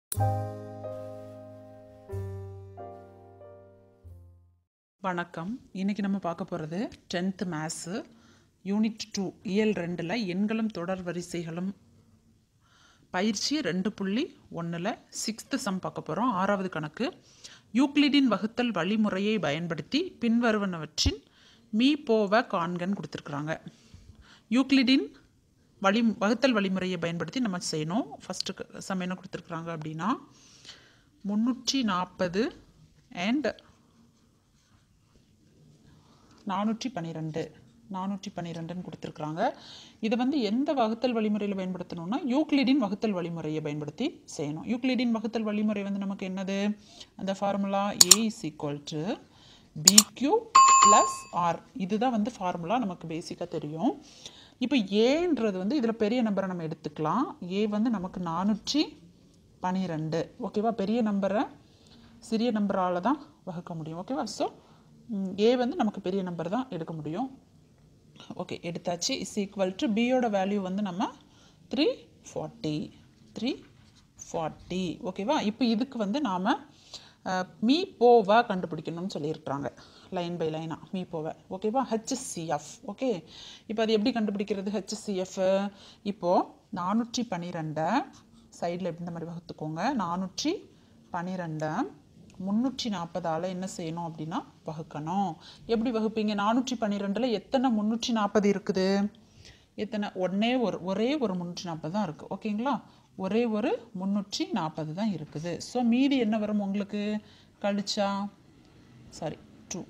வணக்கம் இன்றைக்கி நம்ம பார்க்க போகிறது டென்த்து மேத்ஸு யூனிட் டூ இயல் ரெண்டில் எண்களும் தொடர் வரிசைகளும் பயிற்சி ரெண்டு புள்ளி ஒன்றில் சிக்ஸ்த்து சம் பார்க்க போகிறோம் ஆறாவது கணக்கு யூக்ளிடின் வகுத்தல் வழிமுறையை பயன்படுத்தி பின்வருவனவற்றின் மீ போவ காண்கன்னு கொடுத்துருக்குறாங்க யூக்ளிடின் வழி வகுத்தல் வழிமுறையை பயன்படுத்தி நம்ம செய்யணும் ஃபஸ்ட்டு சம் என்ன கொடுத்துருக்குறாங்க அப்படின்னா முந்நூற்றி நாற்பது அண்ட் நானூற்றி பன்னிரெண்டு நானூற்றி பன்னிரெண்டுன்னு கொடுத்துருக்குறாங்க இதை வந்து எந்த வகுத்தல் வழிமுறையில் பயன்படுத்தணும்னா யூக்ளிடின் வகுத்தல் வழிமுறையை பயன்படுத்தி செய்யணும் யூக்ளிடின் வகுத்தல் வழிமுறை வந்து நமக்கு என்னது அந்த formula A is equal to B Q plus R இதுதான் வந்து ஃபார்முலா நமக்கு பேசிக்காக தெரியும் இப்போ ஏன்றது வந்து இதில் பெரிய நம்பரை நம்ம எடுத்துக்கலாம் ஏ வந்து நமக்கு நானூற்றி பன்னிரெண்டு ஓகேவா பெரிய நம்பரை சிறிய நம்பரால் தான் வகுக்க முடியும் ஓகேவா ஸோ ஏ வந்து நமக்கு பெரிய நம்பர் தான் எடுக்க முடியும் ஓகே எடுத்தாச்சு இஸ் ஈக்குவல் டு பியோட வேல்யூ வந்து நம்ம த்ரீ ஃபார்ட்டி த்ரீ ஃபார்ட்டி ஓகேவா இப்போ இதுக்கு வந்து நாம் மீ போவா கண்டுபிடிக்கணும்னு சொல்லியிருக்கிறாங்க லைன் பை லைனாக மீ போவ ஓகேவா ஹெச்எஸ்சிஎஃப் ஓகே இப்போ அது எப்படி கண்டுபிடிக்கிறது ஹெச்எஸ்சிஎஃப் இப்போது நானூற்றி பன்னிரெண்டை சைடில் இந்த மாதிரி வகுத்துக்கோங்க நானூற்றி பன்னிரெண்டை முந்நூற்றி நாற்பதால் என்ன செய்யணும் அப்படின்னா வகுக்கணும் எப்படி வகுப்பீங்க நானூற்றி பன்னிரெண்டில் எத்தனை முந்நூற்றி நாற்பது இருக்குது எத்தனை ஒன்றே ஒரு ஒரே ஒரு முந்நூற்றி நாற்பது தான் இருக்குது ஓகேங்களா ஒரே ஒரு முந்நூற்றி நாற்பது தான் இருக்குது ஸோ மீதி என்ன வரும் உங்களுக்கு கழிச்சா சாரி டூ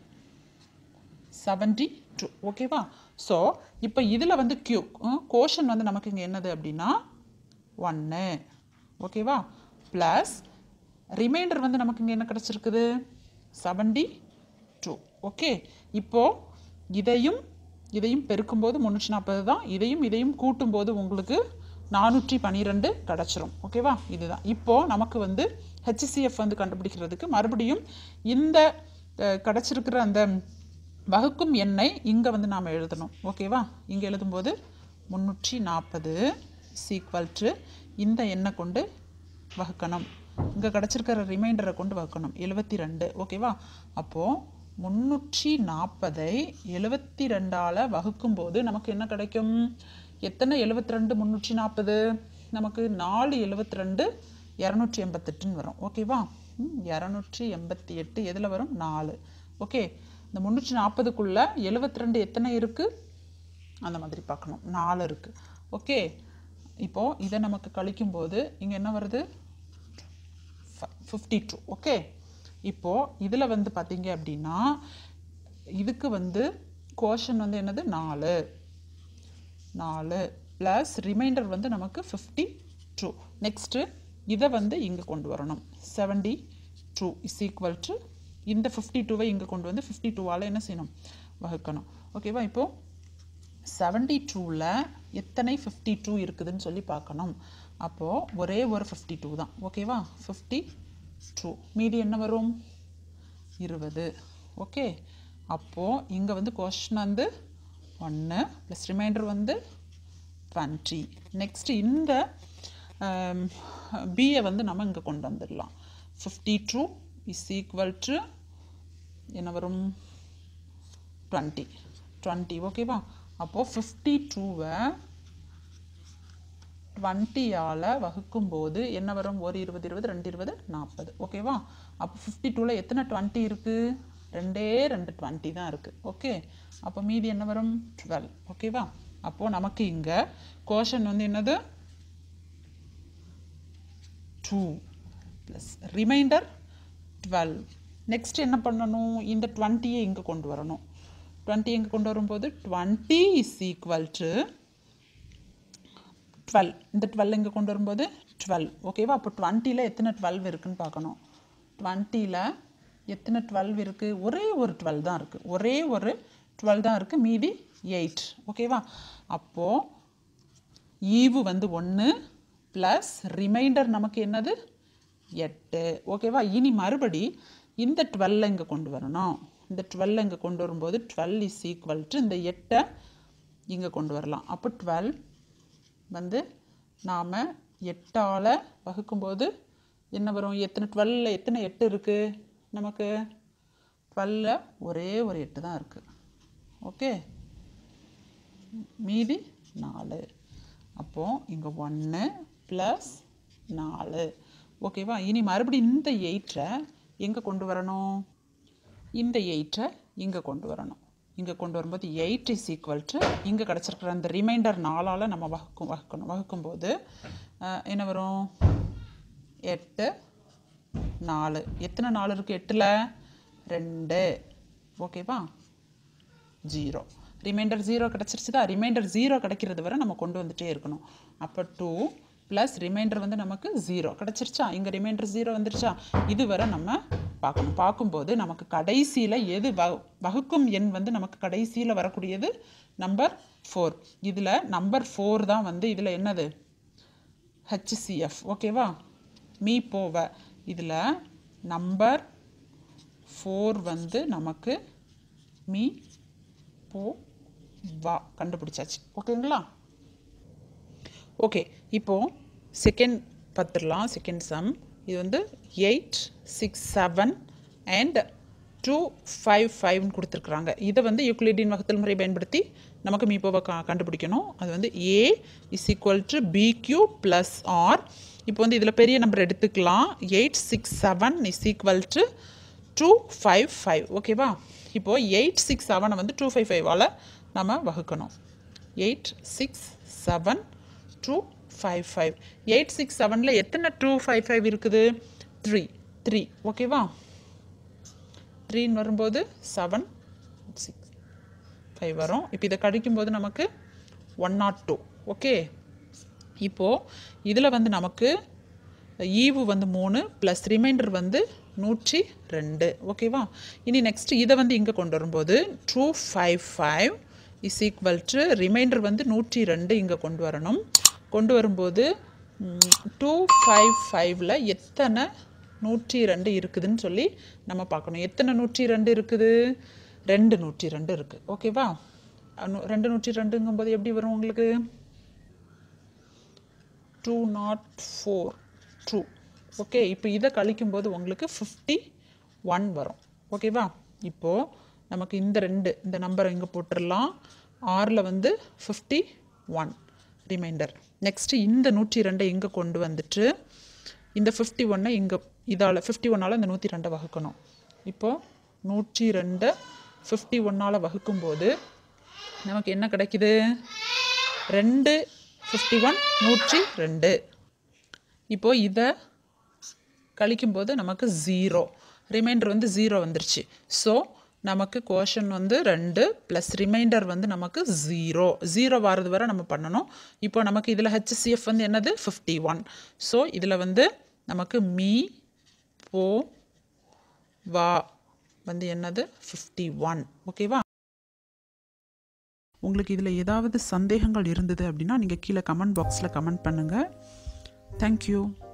செவன்டி டூ ஓகேவா ஸோ இப்போ இதில் வந்து கியூ கோஷன் வந்து நமக்கு இங்கே என்னது அப்படின்னா ஒன்று ஓகேவா ப்ளஸ் ரிமைண்டர் வந்து நமக்கு இங்கே என்ன கிடச்சிருக்குது செவன்டி டூ ஓகே இப்போது இதையும் இதையும் பெருக்கும்போது முந்நூற்றி நாற்பது தான் இதையும் இதையும் கூட்டும்போது உங்களுக்கு நானூற்றி பன்னிரெண்டு கிடச்சிரும் ஓகேவா இதுதான் இப்போது நமக்கு வந்து ஹெச்சிசிஎஃப் வந்து கண்டுபிடிக்கிறதுக்கு மறுபடியும் இந்த கிடச்சிருக்கிற அந்த வகுக்கும் எண்ணை இங்கே வந்து நாம் எழுதணும் ஓகேவா இங்கே எழுதும்போது முந்நூற்றி நாற்பது சீக்வல் டு இந்த எண்ணை கொண்டு வகுக்கணும் இங்கே கிடச்சிருக்கிற ரிமைண்டரை கொண்டு வகுக்கணும் எழுபத்தி ரெண்டு ஓகேவா அப்போது முந்நூற்றி நாற்பதை எழுபத்தி ரெண்டால் வகுக்கும்போது நமக்கு என்ன கிடைக்கும் எத்தனை எழுபத்தி ரெண்டு முந்நூற்றி நாற்பது நமக்கு நாலு எழுபத்தி ரெண்டு இரநூற்றி எண்பத்தெட்டுன்னு வரும் ஓகேவா இரநூற்றி எண்பத்தி எட்டு எதில் வரும் நாலு ஓகே இந்த முந்நூற்றி நாற்பதுக்குள்ளே எழுபத்தி ரெண்டு எத்தனை இருக்குது அந்த மாதிரி பார்க்கணும் நாலு இருக்குது ஓகே இப்போது இதை நமக்கு கழிக்கும்போது இங்கே என்ன வருது ஃபிஃப்டி டூ ஓகே இப்போது இதில் வந்து பார்த்தீங்க அப்படின்னா இதுக்கு வந்து கோஷன் வந்து என்னது நாலு நாலு ப்ளஸ் ரிமைண்டர் வந்து நமக்கு ஃபிஃப்டி டூ நெக்ஸ்ட்டு இதை வந்து இங்கே கொண்டு வரணும் seventy two is equal to இந்த ஃபிஃப்டி டூவை இங்கே கொண்டு வந்து ஃபிஃப்டி டூவால் என்ன செய்யணும் வகுக்கணும் ஓகேவா இப்போது செவன்டி டூவில் எத்தனை ஃபிஃப்டி டூ இருக்குதுன்னு சொல்லி பார்க்கணும் அப்போது ஒரே ஒரு ஃபிஃப்டி டூ தான் ஓகேவா ஃபிஃப்டி டூ மீதி என்ன வரும் இருபது ஓகே அப்போது இங்கே வந்து கொஷின் வந்து ஒன்று ப்ளஸ் ரிமைண்டர் வந்து டுவெண்ட்டி நெக்ஸ்ட் இந்த பிஏ வந்து நம்ம இங்கே கொண்டு வந்துடலாம் fifty two is equal to என்ன வரும் டுவெண்ட்டி டுவெண்ட்டி ஓகேவா அப்போது ஃபிஃப்டி டூவை டுவெண்ட்டியால் வகுக்கும்போது என்ன வரும் ஒரு இருபது இருபது ரெண்டு இருபது நாற்பது ஓகேவா அப்போ ஃபிஃப்டி டூவில் எத்தனை டுவெண்ட்டி இருக்குது ரெண்டே ரெண்டு டுவெண்ட்டி தான் இருக்குது ஓகே அப்போ மீதி என்ன வரும் டுவெல் ஓகேவா அப்போது நமக்கு இங்கே கோஷன் வந்து என்னது two plus remainder twelve next என்ன பண்ணணும் இந்த டுவெண்ட்டியை இங்கே கொண்டு வரணும் டுவெண்ட்டி இங்கே கொண்டு வரும்போது twenty is equal to twelve இந்த டுவெல் இங்கே கொண்டு வரும்போது டுவெல் ஓகேவா அப்போ டுவெண்ட்டியில் எத்தனை டுவெல் இருக்குதுன்னு பார்க்கணும் டுவெண்ட்டியில் எத்தனை டுவெல் இருக்குது ஒரே ஒரு டுவெல் தான் இருக்குது ஒரே ஒரு டுவெல் தான் இருக்குது மீதி எயிட் ஓகேவா அப்போது ஈவு வந்து ஒன்று ப்ளஸ் ரிமைண்டர் நமக்கு என்னது எட்டு ஓகேவா இனி மறுபடி இந்த டுவெல்லை இங்கே கொண்டு வரணும் இந்த டுவெல்லை இங்கே கொண்டு வரும்போது டுவெல் இஸ் ஈக்குவல் டு இந்த எட்டை இங்கே கொண்டு வரலாம் அப்போ டுவெல் வந்து நாம் எட்டால் வகுக்கும்போது என்ன வரும் எத்தனை டுவெல்ல எத்தனை எட்டு இருக்குது நமக்கு டுவெல்ல ஒரே ஒரு எட்டு தான் இருக்குது ஓகே மீதி நாலு அப்போது இங்கே ஒன்று ப்ளஸ் நாலு ஓகேவா இனி மறுபடியும் இந்த எயிட்டை எங்கே கொண்டு வரணும் இந்த எயிட்டை இங்கே கொண்டு வரணும் இங்கே கொண்டு வரும்போது எயிட் இஸ் ஈக்குவல் டு இங்கே கிடச்சிருக்கிற அந்த ரிமைண்டர் நாலால் நம்ம வகுக்கும் வகுக்கணும் வகுக்கும்போது அஹ், என்ன வரும் எட்டு நாலு எத்தனை நாலு இருக்குது எட்டில் ரெண்டு ஓகேவா ஜீரோ ரிமைண்டர் ஜீரோ கிடச்சிருச்சுதா ரிமைண்டர் ஜீரோ கிடைக்கிறது வரை நம்ம கொண்டு வந்துட்டே இருக்கணும் அப்போ டூ ப்ளஸ் ரிமைண்டர் வந்து நமக்கு ஜீரோ கிடச்சிருச்சா இங்கே ரிமைண்டர் ஜீரோ வந்துருச்சா இது வரை நம்ம பார்க்கணும் பார்க்கும்போது நமக்கு கடைசியில் எது வ வகுக்கும் எண் வந்து நமக்கு கடைசியில் வரக்கூடியது நம்பர் ஃபோர் இதில் நம்பர் ஃபோர் தான் வந்து இதில் என்னது ஹெச்சிசிஎஃப் ஓகேவா மீ போவ இதில் நம்பர் ஃபோர் வந்து நமக்கு மீ போ வா கண்டுபிடிச்சாச்சு ஓகேங்களா ஓகே இப்போது செகண்ட் பார்த்துடலாம் செகண்ட் சம் இது வந்து eight six seven and two five ஃபைவ்னு கொடுத்துருக்குறாங்க இதை வந்து யூக்ளிடின் வகுத்தல் முறை பயன்படுத்தி நமக்கு மீப்போவை க கண்டுபிடிக்கணும் அது வந்து A is equal to B Q plus R இப்போ வந்து இதில் பெரிய நம்பர் எடுத்துக்கலாம் eight six seven is equal to two five five ஓகேவா இப்போது எயிட் சிக்ஸ் செவனை வந்து டூ ஃபைவ் ஃபைவால் நம்ம வகுக்கணும் eight six seven two five five eight six செவனில் எத்தனை டூ ஃபைவ் ஃபைவ் இருக்குது த்ரீ த்ரீ ஓகேவா த்ரீன்னு வரும்போது செவன் சிக்ஸ் ஃபைவ் வரும் இப்போ இதை கழிக்கும்போது நமக்கு ஒன் நாட் டூ ஓகே இப்போது இதில் வந்து நமக்கு ஈவு வந்து மூணு ப்ளஸ் ரிமைண்டர் வந்து நூற்றி ரெண்டு ஓகேவா இனி நெக்ஸ்ட் இதை வந்து இங்கே கொண்டு வரும்போது two five five is equal to remainder வந்து நூற்றி ரெண்டு இங்கே கொண்டு வரணும் கொண்டு வரும்போது டூ ஃபைவ் ஃபைவ்ல எத்தனை நூற்றி ரெண்டு இருக்குதுன்னு சொல்லி நம்ம பார்க்கணும் எத்தனை நூற்றி ரெண்டு இருக்குது ரெண்டு நூற்றி ரெண்டு இருக்குது ஓகேவா அனு- ரெண்டு நூற்றி ரெண்டுங்கும்போது எப்படி வரும் உங்களுக்கு two naught four two okay இப்போ இதை கழிக்கும்போது உங்களுக்கு ஃபிஃப்டி ஒன் வரும் ஓகேவா இப்போது நமக்கு இந்த ரெண்டு இந்த நம்பரை இங்கே போட்டுடலாம் ஆறில் வந்து ஃபிஃப்டி ஒன் ரிமைண்டர் நெக்ஸ்ட்டு இந்த நூற்றி ரெண்டை இங்கே கொண்டு வந்துட்டு இந்த ஃபிஃப்டி ஒன்னை இங்கே இதால் ஃபிஃப்டி ஒன்னால் இந்த நூற்றி ரெண்டை வகுக்கணும் இப்போது நூற்றி ரெண்டை ஃபிஃப்டி ஒன்னால் வகுக்கும்போது நமக்கு என்ன கிடைக்குது ரெண்டு ஃபிஃப்டி ஒன் நூற்றி ரெண்டு இப்போ இதை கழிக்கும்போது நமக்கு ஜீரோ ரிமைண்டர் வந்து ஜீரோ வந்துருச்சு ஸோ நமக்கு கோஷன் வந்து ரெண்டு ப்ளஸ் ரிமைண்டர் வந்து நமக்கு ஜீரோ ஜீரோ வரது வரை நம்ம பண்ணணும் இப்போ நமக்கு இதில் ஹெச்சிஎஃப் வந்து என்னது ஃபிஃப்டி ஒன் ஸோ இதில் வந்து நமக்கு மீ போ வா வந்து என்னது ஃபிஃப்டி ஒன் ஓகேவா உங்களுக்கு இதில் ஏதாவது சந்தேகங்கள் இருந்தது அப்படின்னா நீங்கள் கீழே கமெண்ட் பாக்ஸில் கமெண்ட் பண்ணுங்கள் தேங்க்யூ